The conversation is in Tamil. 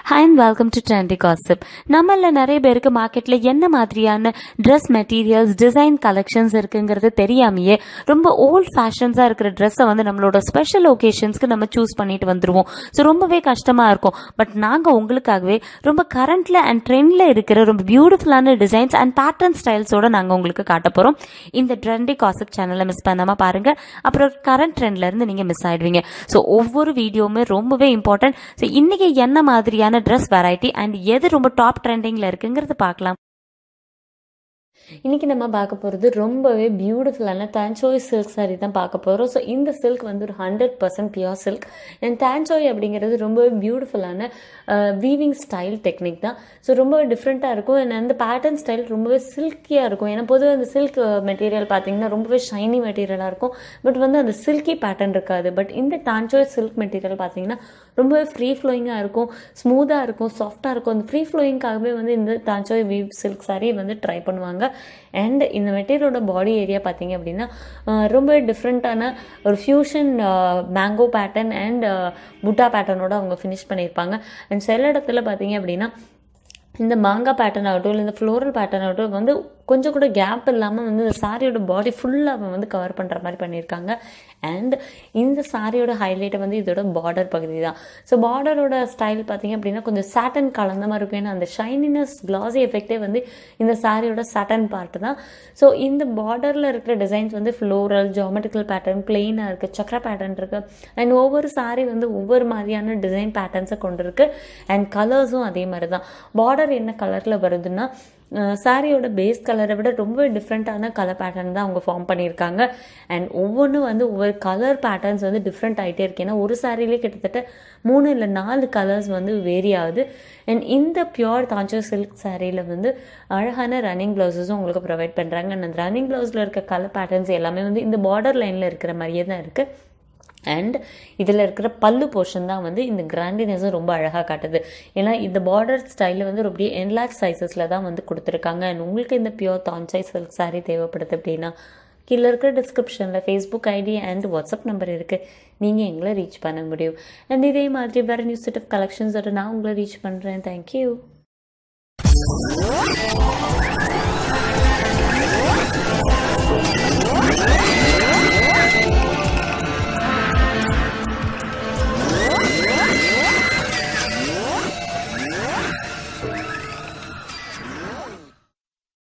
hi and welcome to trendy gossip நம்மள நிறைய பேருக்கு மார்க்கெட்ல என்ன மாதிரியான ட்ரெஸ் மெட்டீரியல்ஸ் டிசைன் கலெக்ஷன்ஸ் இருக்குங்கிறது தெரியாமையே ரொம்ப ஓல்ட் ஃபேஷன்ஸாக இருக்கிற ட்ரெஸ்ஸை வந்து நம்மளோட ஸ்பெஷல் ஒகேஷன்ஸ்க்கு நம்ம சூஸ் பண்ணிட்டு வந்துருவோம் ஸோ ரொம்பவே கஷ்டமாக இருக்கும் பட் நாங்கள் உங்களுக்காகவே ரொம்ப கரண்ட்ல அண்ட் ட்ரெண்டில் இருக்கிற ரொம்ப பியூட்டிஃபுல்லான டிசைன்ஸ் அண்ட் பேட்டர்ன் ஸ்டைல்ஸோட நாங்கள் உங்களுக்கு காட்ட போகிறோம் இந்த ட்ரெண்டி காசிப் சேனலை மிஸ் பண்ணாமல் பாருங்க அப்புறம் கரண்ட் ட்ரெண்ட்ல இருந்து நீங்கள் மிஸ் ஆயிடுவீங்க ஸோ ஒவ்வொரு வீடியோவுமே ரொம்பவே இம்பார்ட்டன்ட் ஸோ இன்னைக்கு என்ன மாதிரியான ட்ரெஸ் வெரைட்டி அண்ட் எது ரொம்ப டாப் ட்ரெண்டிங்கில் இருக்குங்கிறது பார்க்கலாம் இன்னைக்கு நம்ம பார்க்க போகிறது ரொம்பவே பியூட்டிஃபுல்லான தான்சோய் சில்க் saree தான் பார்க்க போகிறோம் ஸோ இந்த சில்க் வந்து ஒரு hundred percent pure silk and Tanchoi அப்படிங்கிறது ரொம்பவே பியூட்டிஃபுல்லான வீவிங் ஸ்டைல் டெக்னிக் தான் ஸோ ரொம்பவே டிஃப்ரெண்ட்டாக இருக்கும் அண்ட் அந்த பேட்டர்ன் ஸ்டைல் ரொம்பவே சில்கியாக இருக்கும் ஏன்னா பொதுவாக அந்த சில்க் மெட்டீரியல் பார்த்தீங்கன்னா ரொம்பவே ஷைனி மெட்டீரியலாக இருக்கும் பட் வந்து அந்த சில்கி பேட்டர்ன் இருக்காது பட் இந்த டான்சோய் சில்க் மெட்டீரியல் பார்த்தீங்கன்னா ரொம்பவே ஃப்ரீ ஃப்ளோயிங்காக இருக்கும் ஸ்மூத்தாக இருக்கும் சாஃப்டாக இருக்கும் அந்த ஃப்ரீ ஃப்ளோயிங்காகவே வந்து இந்த தான்சோய் வீவ் சில்க் saree வந்து ட்ரை பண்ணுவாங்க அண்ட் இந்த மெட்டீரியலோட பாடி ஏரியா பார்த்தீங்க அப்படின்னா அஹ், ரொம்ப டிஃப்ரெண்ட்டான ஒரு ஃபியூஷன் மேங்கோ பேட்டர்ன் அண்ட் புட்டா பேட்டர்னோட அவங்க ஃபினிஷ் பண்ணியிருப்பாங்க அண்ட் சில இடத்துல பார்த்தீங்க அப்படின்னா இந்த மாங்காய் பேட்டர்ன் ஆகட்டும் இல்லை இந்த ஃப்ளோரல் பேட்டர்ன் ஆகட்டும் வந்து கொஞ்சம் கூட கேப் இல்லாமல் வந்து இந்த சாரியோட பாடி ஃபுல்லாக வந்து கவர் பண்ணுற மாதிரி பண்ணியிருக்காங்க அண்ட் இந்த சாரியோட ஹைலைட்டை வந்து இதோட பார்டர் பகுதி தான் ஸோ பார்டரோட ஸ்டைல் பார்த்தீங்க அப்படின்னா கொஞ்சம் சாட்டன் கலந்த மாதிரி இருக்கும் ஏன்னா அந்த ஷைனினஸ் கிளாஸி எஃபெக்டே வந்து இந்த சாரியோட சாட்டன் பார்ட் தான் ஸோ இந்த பார்டரில் இருக்கிற டிசைன்ஸ் வந்து ஃப்ளோரல் ஜாமெட்ரிக்கல் பேட்டர்ன் பிளெயினாக இருக்குது சக்கர பேட்டர்ன் இருக்குது அண்ட் ஒவ்வொரு சாரி வந்து ஒவ்வொரு மாதிரியான டிசைன் பேட்டர்ன்ஸை கொண்டு இருக்கு அண்ட் கலர்ஸும் அதே மாதிரி தான் பார்டர் என்ன கலரில் வருதுன்னா சாரியோட பேஸ் கலரை விட ரொம்ப டிஃப்ரெண்ட்டான கலர் பேட்டர்ன் தான் அவங்க ஃபார்ம் பண்ணியிருக்காங்க அண்ட் ஒவ்வொன்றும் வந்து ஒவ்வொரு கலர் பேட்டர்ன்ஸ் வந்து டிஃப்ரெண்ட் ஆகிட்டே இருக்கு ஏன்னா ஒரு சாரிலே கிட்டத்தட்ட மூணு இல்லை நாலு கலர்ஸ் வந்து வேரி ஆகுது அண்ட் இந்த பியோர் தாஞ்சோ சில்க் சாரியில் வந்து அழகான ரன்னிங் ப்ளவுஸஸும் உங்களுக்கு ப்ரொவைட் பண்ணுறாங்க அண்ட் அந்த ரன்னிங் ப்ளவுஸில் இருக்க கலர் பேட்டர்ன்ஸ் எல்லாமே வந்து இந்த பார்டர் லைனில் இருக்கிற மாதிரியே தான் இருக்குது அண்ட் இதில் இருக்கிற பல்லு போர்ஷன் தான் வந்து இந்த கிராண்டினஸும் ரொம்ப அழகாக காட்டுது ஏன்னா இந்த பார்டர் ஸ்டைலில் வந்து ரொம்ப என்லார்ஜ் சைஸஸில் தான் வந்து கொடுத்துருக்காங்க அண்ட் உங்களுக்கு இந்த பியோர் தான்சை சில்க் saree தேவைப்படுது அப்படின்னா கீழே இருக்கிற டிஸ்கிரிப்ஷனில் Facebook ID and WhatsApp number இருக்குது நீங்கள் எங்களை ரீச் பண்ண முடியும் அண்ட் இதே மாதிரி வேறு நியூ செட் ஆஃப் கலெக்ஷன்ஸோட நான் உங்களை ரீச் பண்ணுறேன் தேங்க்யூ